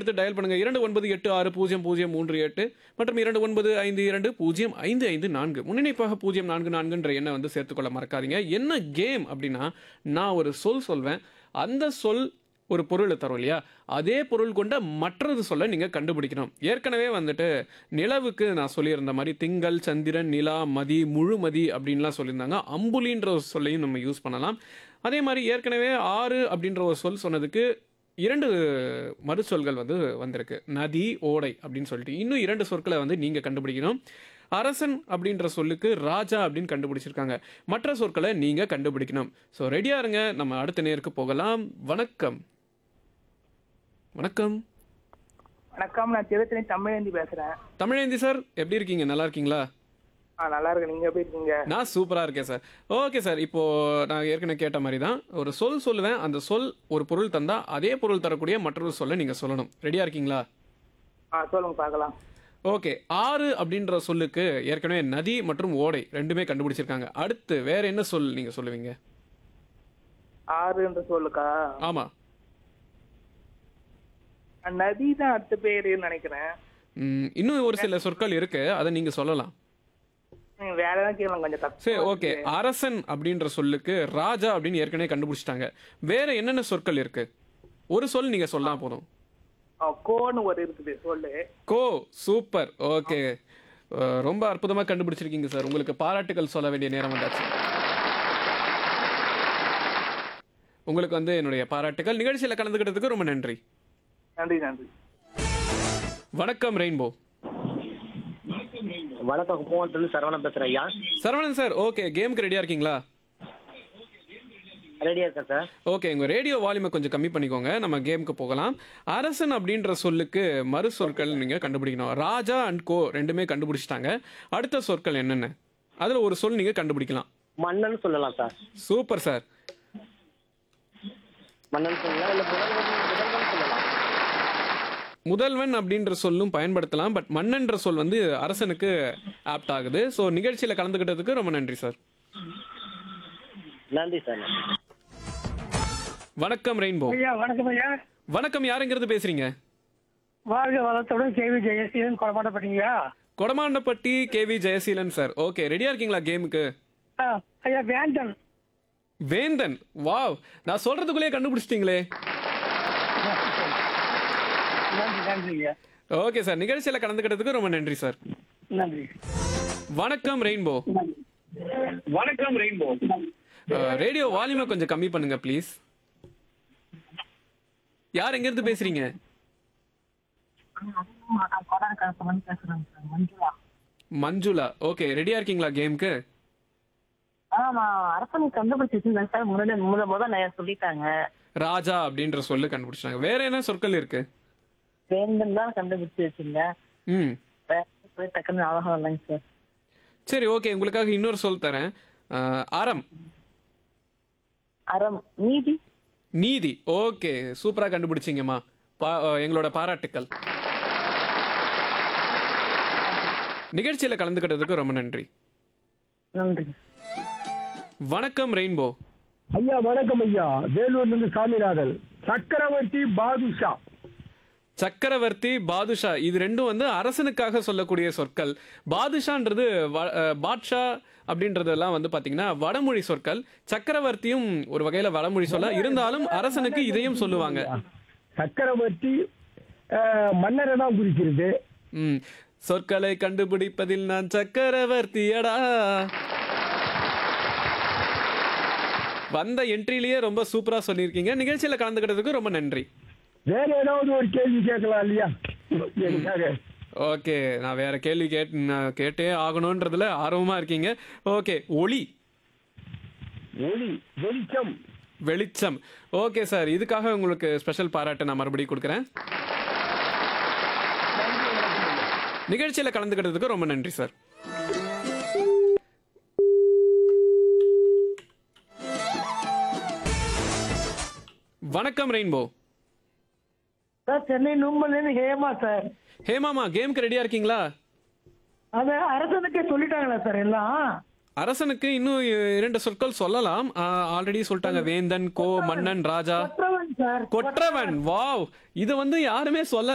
எடுத்து டயல் பண்ணுங்க இரண்டு ஒன்பது எட்டு ஆறு பூஜ்ஜியம் பூஜ்ஜியம் மூன்று எட்டு மற்றும் இரண்டு ஒன்பது ஐந்து இரண்டு பூஜ்ஜியம் ஐந்து ஐந்து நான்கு முன்னிணைப்பாக பூஜ்ஜியம் நான்கு நான்குன்ற எண்ணை வந்து சேர்த்துக்கொள்ள மறக்காதீங்க என்ன கேம் அப்படின்னா நான் ஒரு சொல் சொல்வேன் அந்த சொல் ஒரு பொருளை தரும் இல்லையா அதே பொருள் கொண்ட மற்றது சொல்ல நீங்கள் கண்டுபிடிக்கணும் ஏற்கனவே வந்துட்டு நிலவுக்கு நான் சொல்லியிருந்த மாதிரி திங்கள் சந்திரன் நிலா மதி முழுமதி அப்படின்லாம் சொல்லியிருந்தாங்க அம்புலின்ற ஒரு சொல்லையும் நம்ம யூஸ் பண்ணலாம் அதே மாதிரி ஏற்கனவே ஆறு அப்படின்ற ஒரு சொல் சொன்னதுக்கு இரண்டு மறுசொல்கள் வந்து வந்திருக்கு நதி ஓடை அப்படின்னு சொல்லிட்டு இன்னும் இரண்டு சொற்களை வந்து நீங்கள் கண்டுபிடிக்கணும் அரசன் அப்படின்ற சொல்லுக்கு ராஜா அப்படின்னு கண்டுபிடிச்சிருக்காங்க மற்ற சொற்களை நீங்கள் கண்டுபிடிக்கணும் ஸோ ரெடியாக இருங்க நம்ம அடுத்த நேருக்கு போகலாம் வணக்கம் வணக்கம் வணக்கம் நான் திருத்தணி தமிழேந்தி பேசுறேன் தமிழேந்தி சார் எப்படி இருக்கீங்க நல்லா இருக்கீங்களா ஆ நல்லா இருக்கேன் நீங்க எப்படி இருக்கீங்க நான் சூப்பராக இருக்கேன் சார் ஓகே சார் இப்போ நான் ஏற்கனவே கேட்ட மாதிரி தான் ஒரு சொல் சொல்லுவேன் அந்த சொல் ஒரு பொருள் தந்தா அதே பொருள் தரக்கூடிய மற்றொரு சொல்லை நீங்கள் சொல்லணும் ரெடியாக இருக்கீங்களா ஆ சொல்லுங்க பார்க்கலாம் ஓகே ஆறு அப்படின்ற சொல்லுக்கு ஏற்கனவே நதி மற்றும் ஓடை ரெண்டுமே கண்டுபிடிச்சிருக்காங்க அடுத்து வேற என்ன சொல் நீங்கள் சொல்லுவீங்க ஆறுன்ற சொல்லுக்கா ஆமாம் நதி தான் அடுத்த பேருன்னு நினைக்கிறேன் ம், இன்னும் ஒரு சில சொற்கள் இருக்கு அதை நீங்க சொல்லலாம் ம், வேற ஏதாவது கேளுங்க கொஞ்சம் தப்பு சரி ஓகே அரசன் அப்படின்ற சொல்லுக்கு ராஜா அப்படின்னு ஏற்கனவே கண்டுபிடிச்சிட்டாங்க வேற என்னென்ன சொற்கள் இருக்கு ஒரு சொல் நீங்க சொல்லலாம் போதும் ஆ, கோன்னு ஒரு இருக்குது சொல்லு கோ சூப்பர் ஓகே ரொம்ப அற்புதமா கண்டுபிடிச்சிருக்கீங்க சார் உங்களுக்கு பாராட்டுகள் சொல்ல வேண்டிய நேரம் வந்தாச்சு உங்களுக்கு வந்து என்னுடைய பாராட்டுகள் நிகழ்ச்சியில் கலந்துக்கிட்டதுக்கு ரொம்ப நன்றி நன்றி நன்றி வணக்கம் ரெயின்போ வணக்கம் கும்பகோணத்துல சரவணன் பேசுறேன் ஐயா சரவணன் சார் ஓகே கேமுக்கு ரெடியா இருக்கீங்களா ரெடியா இருக்கேன் சார் ஓகே உங்கள் ரேடியோ வால்யூமை கொஞ்சம் கம்மி பண்ணிக்கோங்க நம்ம கேமுக்கு போகலாம் அரசன் அப்படின்ற சொல்லுக்கு மறு சொற்கள் நீங்கள் கண்டுபிடிக்கணும் ராஜா அண்ட் கோ ரெண்டுமே கண்டுபிடிச்சிட்டாங்க அடுத்த சொற்கள் என்னென்ன அதில் ஒரு சொல் நீங்கள் கண்டுபிடிக்கலாம் மன்னன் சொல்லலாம் சார் சூப்பர் சார் மன்னன் சொல்லலாம் இல்ல முதல்வன் முதல்வன் சொல்லலாம் முதல்வன் அப்படின்ற சொல்லும் பயன்படுத்தலாம் பட் மன்னன்ற சொல் வந்து அரசனுக்கு ஆப்ட் ஆகுது ஸோ நிகழ்ச்சியில் கலந்துக்கிட்டதுக்கு ரொம்ப நன்றி சார் நன்றி சார் நன்றி வணக்கம் ரெயின்போ ஐயா வணக்கம் ஐயா வணக்கம் யாருங்கிறது பேசுறீங்க வாழ்க வளத்துடன் KV Jayaseelan கொடமாட்டப்பட்டீங்களா Kodamandapatti KV Jayaseelan sir okay ரெடியாக இருக்கீங்களா கேமுக்கு ஆ, ஐயா வேந்தன் வேந்தன் வாவ் நான் சொல்றதுக்குள்ளேயே கண்டுபிடிச்சிட்டீங்களே நன்றி நன்றி ஐயா ஓகே சார் நிகழ்ச்சியில் கலந்துக்கிட்டதுக்கு ரொம்ப நன்றி சார் நன்றி வணக்கம் ரெயின்போ வணக்கம் ரெயின்போ ரேடியோ வால்யூமை கொஞ்சம் கம்மி பண்ணுங்க ப்ளீஸ் யார் எங்கேருந்து பேசுறீங்க மஞ்சுளா ஓகே ரெடியா இருக்கீங்களா கேமுக்கு ஆமா அரசன் கண்டுபிடிச்சிருந்தேன் சார் முதல்ல முத முத நான் சொல்லிட்டாங்க ராஜா அப்படின்ற சொல்லு கண்டுபிடிச்சாங்க வேற என்ன சொற்கள் இருக்கு வேந்தன் தான் கண்டுபிடிச்சு வச்சிருந்தேன் ம் வேற போய் டக்குன்னு ஞாபகம் இல்லைங்க சார் சரி ஓகே உங்களுக்காக இன்னொரு சொல் தரேன் அஹ், அறம் அறம் நீதி நீதி ஓகே சூப்பரா கண்டுபிடிச்சிங்கம்மா பா- அஹ், எங்களோட பாராட்டுக்கள் நிகழ்ச்சியில கலந்துக்கிட்டதுக்கு ரொம்ப நன்றி நன்றி வணக்கம் ரெயின்போ ஐயா வணக்கம் ஐயா வேலூர்ல இருந்து சாமிநாதன் சக்கரவர்த்தி பாதுஷா சக்கரவர்த்தி பாதுஷா இது ரெண்டும் வந்து அரசனுக்காக சொல்லக்கூடிய சொற்கள் பாதுஷான்றது வ- அஹ், பாட்ஷா அப்படின்றதெல்லாம் வந்து பாத்தீங்கன்னா வடமொழி சொற்கள் சக்கரவர்த்தியும் ஒரு வகையில வடமொழி சொல்ல இருந்தாலும் அரசனுக்கு இதையும் சொல்லுவாங்க சக்கரவர்த்தி அஹ், மன்னரை தான் குறிக்கிறது ம் சொற்களை கண்டுபிடிப்பதில் நான் சக்கரவர்த்தியடா வந்த என்ட்ரிலேயே ரொம்ப சூப்பரா சொல்லியிருக்கீங்க நிகழ்ச்சியில கலந்துக்கிட்டதுக்கு ரொம்ப நன்றி வேற ஏதாவது ஒரு கேள்வி கேட்கலாம் இல்லையா எனக்காக ஓகே நான் வேற கேள்வி கேட் நான் கேட்டே ஆகணுன்றதுல ஆர்வமா இருக்கீங்க ஓகே ஒளி ஒளி வெளிச்சம் வெளிச்சம் ஓகே சார் இதுக்காக உங்களுக்கு ஸ்பெஷல் பாராட்டு நான் மறுபடியும் கொடுக்குறேன் நிகழ்ச்சியில கலந்துக்கிட்டதுக்கு ரொம்ப நன்றி சார் வணக்கம் ரெயின்போ சார் சென்னை நும்பல்ல இருந்து ஹேமா சார் ஹேமாமா கேம்க்கு ரெடியா இருக்கீங்களா அத அரசனுக்கே சொல்லிட்டாங்களா சார் எல்லாம் அரசனுக்கு இன்னும் இரண்டு சொற்கள் சொல்லலாம் ஆல்ரெடி சொல்லிட்டாங்க வேந்தன் கோ மன்னன் ராஜா கொற்றவன் சார் கொற்றவன் வாவ் இது வந்து யாருமே சொல்ல